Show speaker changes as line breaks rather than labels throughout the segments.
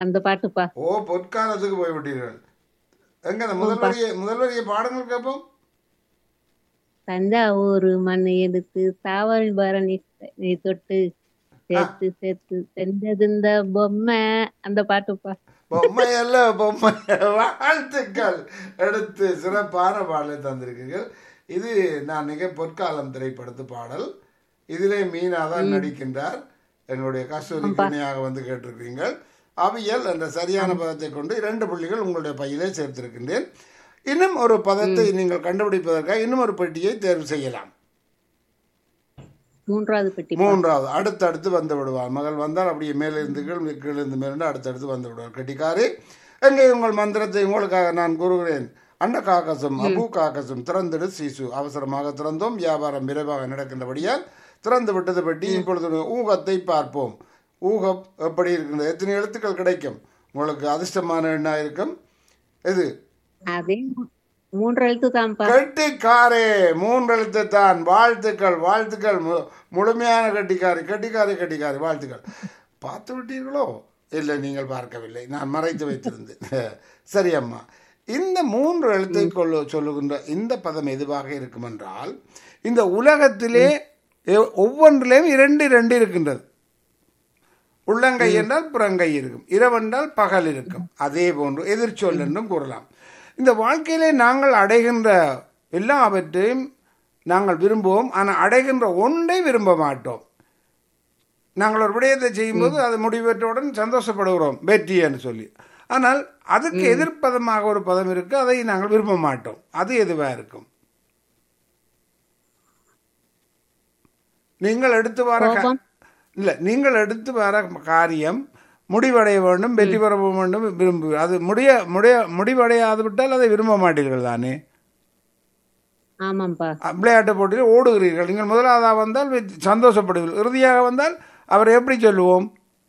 அந்த பாட்டுப்பா
ஓ பொற்காலத்துக்கு போய்விட்டீர்கள் எங்க அந்த முதல் வரியை முதல் வரியை பாடுங்கள் கேட்போம்
தஞ்சாவூர் மண் எடுத்து தாவல் பரணி நீ தொட்டு சேர்த்து சேர்த்து செஞ்சது இந்த பொம்மை அந்த பாட்டுப்பா
பொம்மை அல்ல பொம்மை வாழ்த்துக்கள் எடுத்து சிறப்பான பாடலை தந்திருக்கீர்கள் இது நான் மிக பொற்காலம் திரைப்படத்து பாடல் இதிலே மீனா தான் நடிக்கின்றார் எங்களுடைய கஸ்தூரிக்கு இணையாக வந்து கேட்டிருக்கிறீர்கள் அவியல் என்ற சரியான பதத்தை கொண்டு இரண்டு புள்ளிகள் உங்களுடைய பையிலே சேர்த்திருக்கின்றேன் இன்னும் ஒரு பதத்தை நீங்கள் கண்டுபிடிப்பதற்காக இன்னும் ஒரு பெட்டியை தேர்வு செய்யலாம்
மூன்றாவது பெட்டி
மூன்றாவது அடுத்தடுத்து வந்து விடுவார் மகள் வந்தால் அப்படியே மேலிருந்து கீழ் கீழிருந்து மேலிருந்து அடுத்தடுத்து வந்து விடுவார் கெட்டிக்காரி எங்கே உங்கள் மந்திரத்தை உங்களுக்காக நான் கூறுகிறேன் அண்ட காக்கசம் அபு காக்கசம் திறந்திடு சீசு அவசரமாக திறந்தோம் வியாபாரம் விரைவாக நடக்கின்றபடியால் திறந்து விட்டது பெட்டி இப்பொழுது ஊகத்தை பார்ப்போம் ஊகம் எப்படி இருக்கின்றது எத்தனை எழுத்துக்கள் கிடைக்கும் உங்களுக்கு அதிர்ஷ்டமான எண்ணா இருக்கும் இது
அதே மூ- மூன்று எழுத்து தான்ப்பா
கெட்டிக்காரே மூன்று எழுத்து தான் வாழ்த்துக்கள் வாழ்த்துக்கள் மு- முழுமையான கெட்டிக்காரி கெட்டிக்காரி கெட்டிக்காரி வாழ்த்துக்கள் பார்த்து விட்டீர்களோ இல்லை நீங்கள் பார்க்கவில்லை நான் மறைத்து வைத்திருந்தேன் சரி அம்மா இந்த மூன்று எழுத்தை கொள்ளு சொல்லுகின்ற இந்த பதம் எதுவாக இருக்கும் என்றால் இந்த உலகத்திலே எ- ஒவ்வொன்றிலேயும் இரண்டு இரண்டு இருக்கின்றது உள்ளங்கை என்றால் புறங்கை இருக்கும் இரவென்றால் பகல் இருக்கும் அதே போன்று எதிர்ச்சொல் என்றும் கூறலாம் இந்த வாழ்க்கையிலே நாங்கள் அடைகின்ற எல்லாவற்றையும் நாங்கள் விரும்புவோம் ஆனால் அடைகின்ற ஒன்றை விரும்ப மாட்டோம் நாங்கள் ஒரு விடயத்தை செய்யும்போது அது முடிவற்றவுடன் சந்தோஷப்படுகிறோம் வெற்றி என்று சொல்லி ஆனால் அதுக்கு எதிர்ப்பதமாக ஒரு பதம் இருக்கு அதை நாங்கள் விரும்ப மாட்டோம் அது எதுவா இருக்கும் நீங்கள் எடுத்து வர கா-
கோபம்.
இல்ல நீங்கள் எடுத்து வர காரியம் முடிவடைய வேண்டும் வெற்றி பெற வேண்டும் விரும்பு அது முடிய முடிய முடிவடையாது விட்டால் அதை விரும்ப மாட்டீர்கள் தானே
ஆமாம்ப்பா
விளையாட்டு போட்டியில் ஓடுகிறீர்கள் நீங்கள் முதலாவதாக வந்தால் வெற்றி- சந்தோஷப்படுவீர்கள் இறுதியாக வந்தால் அவரை எப்படி சொல்லுவோம்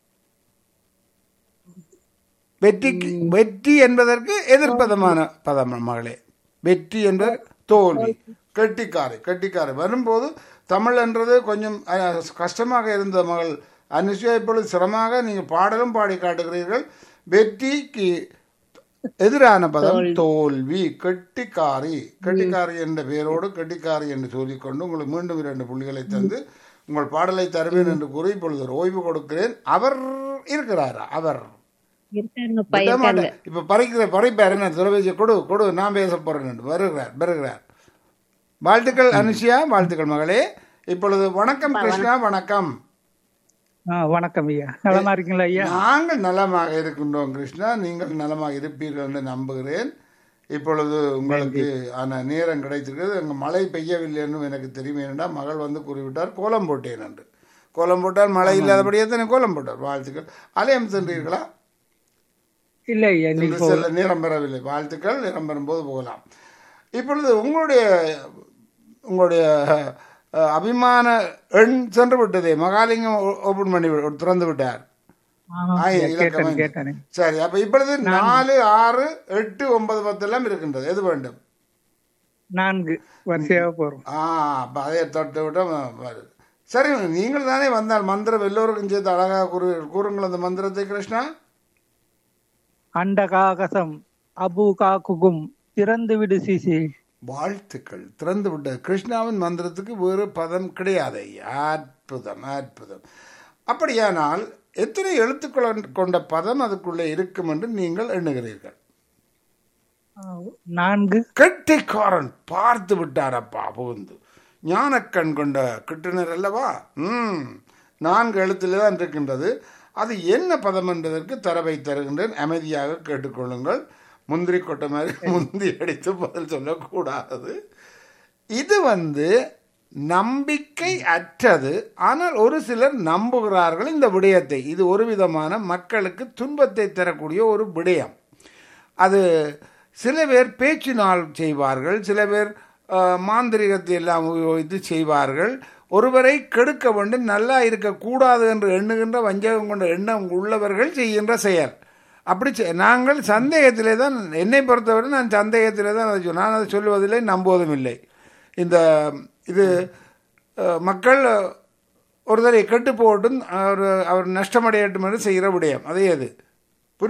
வெற்றிக்கு வெற்றி என்பதற்கு எதிர்ப்பதமான பதம் மகளே வெற்றி என்ற தோல்வி கெட்டிக்காரை கெட்டிக்காரை வரும்போது தமிழ் என்றது கொஞ்சம் அஹ், கஷ்டமாக இருந்த மகள் அனுஷியா இப்பொழுது சிரமமாக நீங்கள் பாடலும் பாடி காட்டுகிறீர்கள் வெற்றிக்கு எதிரான பதம் தோல்வி கெட்டிக்காரி கெட்டிக்காரி என்ற பெயரோடு கெட்டிக்காரி என்று சொல்லிக்கொண்டு உங்களுக்கு மீண்டும் இரண்டு புள்ளிகளை தந்து உங்கள் பாடலை தருவேன் என்று கூறி இப்பொழுது ஒரு ஓய்வு கொடுக்கிறேன் அவர் இருக்கிறாரா அவர்
இருக்காங்கப்பா
விட
இருக்காங்க
மாட்டேன். இப்ப பறிக்கிற பறிப்பார் என்ன தொலைபேசி கொடு கொடு நான் பேச போறேன் வருகிறார் வருகிறார் வாழ்த்துக்கள் அனுஷியா வாழ்த்துக்கள் மகளே இப்பொழுது வணக்கம் கிருஷ்ணா வணக்கம்
ஆ வணக்கம் ஐயா நலமா இருக்கீங்களா ஐயா
நாங்கள் நலமாக இருக்கின்றோம் கிருஷ்ணா நீங்கள் நலமாக இருப்பீர்கள் என்று நம்புகிறேன் இப்பொழுது உங்களுக்கு ஆன நேரம் கிடைத்திருக்கிறது அங்கே மழை பெய்யவில்லை என்றும் எனக்கு தெரியும் ஏனென்றால் மகள் வந்து கூறிவிட்டார் கோலம் போட்டேன் என்று கோலம் போட்டால் மழை இல்லாதபடியே தானே கோலம் போட்டார் வாழ்த்துக்கள் அலையம் சென்றீர்களா
இல்ல ஐயா இன்னைக்கு
இன்று செல்ல நேரம் பெறவில்லை வாழ்த்துக்கள் நேரம் பெறும்போது போகலாம் இப்பொழுது உங்களுடைய உங்களுடைய அஹ், அபிமான எண் சென்று விட்டதே மகாலிங்கம் ஓபன் பண்ணி வி- திறந்து விட்டார்
ஆ,
ஆய்,
ஐயா,
இலக்கம்
கேட்டேன்
ஐந்து.
கேட்டேன்
சரி அப்ப இப்பொழுது நாலு ஆறு எட்டு ஒன்பது பத்து எல்லாம் இருக்கின்றது எது வேண்டும்
நான்கு வரிசையாக போறோம்
ஆ அப்ப அதை தொட்டு விட்டா வ- வருது சரி நீங்கள் தானே வந்தால் மந்திரம் எல்லோருக்கும் சேர்த்து அழகாக கூறு கூறுங்கள் அந்த மந்திரத்தை கிருஷ்ணா
அண்ட காகசம் அபு காக்குகும் திறந்து விடு சிசி
வாழ்த்துக்கள் திறந்து விட்ட கிருஷ்ணாவின் மந்திரத்துக்கு வேறு பதம் கிடையாது ஐயா. அற்புதம் அற்புதம் அப்படியானால் எத்தனை எழுத்துக்கள் கொண்ட பதம் அதுக்குள்ளே இருக்கும் என்று நீங்கள் எண்ணுகிறீர்கள்
ஆ, நான்கு
கெட்டிக்காரன் பார்த்து விட்டாரப்பா புகுந்து ஞானக்கண் கொண்ட கிட்டுனர் அல்லவா ம் நான்கு எழுத்திலே தான் இருக்கின்றது அது என்ன பதம் என்பதற்கு தரவை தருகின்றேன் அமைதியாக கேட்டுக்கொள்ளுங்கள் முந்திரி கொட்டை மாதிரி முந்தி அடித்து பதில் சொல்லக்கூடாது இது வந்து நம்பிக்கை அற்றது ஆனால் ஒரு சிலர் நம்புகிறார்கள் இந்த விடயத்தை இது ஒரு விதமான மக்களுக்கு துன்பத்தை தரக்கூடிய ஒரு விடயம் அது சில பேர் பேச்சினால் செய்வார்கள் சில பேர் அஹ், மாந்திரிகத்தை எல்லாம் உபயோகித்து செய்வார்கள் ஒருவரை கெடுக்க வேண்டும் நல்லா இருக்கக்கூடாது என்று எண்ணுகின்ற வஞ்சகம் கொண்ட எண்ணம் உள்ளவர்கள் செய்கின்ற செயல் அப்படி செ- நாங்கள் சந்தேகத்திலே தான் என்னை பொறுத்தவரை நான் சந்தேகத்திலே தான் அதை சொல் நான் அதை சொல்லுவதில்லை நம்புவதும் இல்லை இந்த இது அஹ், மக்கள் ஒருத்தரை கெட்டு போட்டும் அவர் அவர் நஷ்டமடையட்டும் என்று செய்கிற விடயம் அதே அது